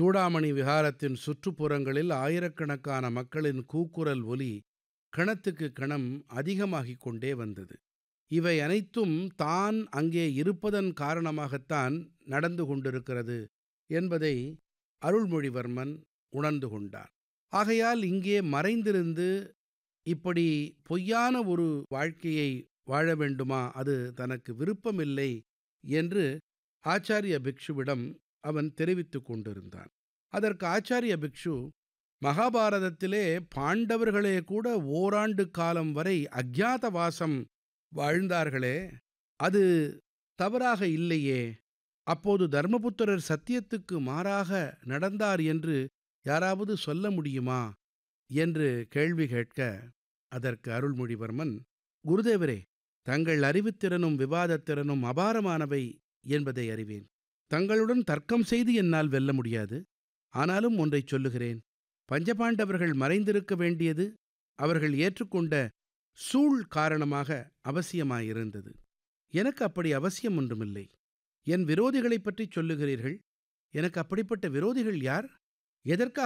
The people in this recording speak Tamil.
சூடாமணி விஹாரத்தின் சுற்றுப்புறங்களில் ஆயிரக்கணக்கான மக்களின் கூக்குரல் ஒலி கணத்துக்கு கணம் அதிகமாகிக் கொண்டே வந்தது இவை அனைத்தும் தான் அங்கே இருப்பதன் காரணமாகத்தான் நடந்து கொண்டிருக்கிறது என்பதை அருள்மொழிவர்மன் உணர்ந்து கொண்டான் ஆகையால் இங்கே மறைந்திருந்து இப்படி பொய்யான ஒரு வாழ்க்கையை வாழ வேண்டுமா அது தனக்கு விருப்பமில்லை என்று ஆச்சாரிய பிக்ஷுவிடம் அவன் தெரிவித்துக் கொண்டிருந்தான் அதற்கு ஆச்சாரிய பிக்ஷு மகாபாரதத்திலே பாண்டவர்களே கூட ஓராண்டு காலம் வரை அஜ்ஞாதவாசம் வாழ்ந்தார்களே அது தவறாக இல்லையே அப்போது தர்மபுத்திரர் சத்தியத்துக்கு மாறாக நடந்தார் என்று யாராவது சொல்ல முடியுமா என்று கேள்வி கேட்க அதற்கு அருள்மொழிவர்மன் குருதேவரே தங்கள் அறிவுத்திறனும் விவாதத்திறனும் அபாரமானவை என்பதை அறிவேன் தங்களுடன் தர்க்கம் செய்து என்னால் வெல்ல முடியாது ஆனாலும் ஒன்றைச் சொல்லுகிறேன் பஞ்சபாண்டவர்கள் மறைந்திருக்க வேண்டியது அவர்கள் ஏற்றுக்கொண்ட சூழ் காரணமாக அவசியமாயிருந்தது எனக்கு அப்படி அவசியம் ஒன்றுமில்லை என் விரோதிகளைப் பற்றிச் சொல்லுகிறீர்கள் எனக்கு அப்படிப்பட்ட விரோதிகள் யார் எதற்காக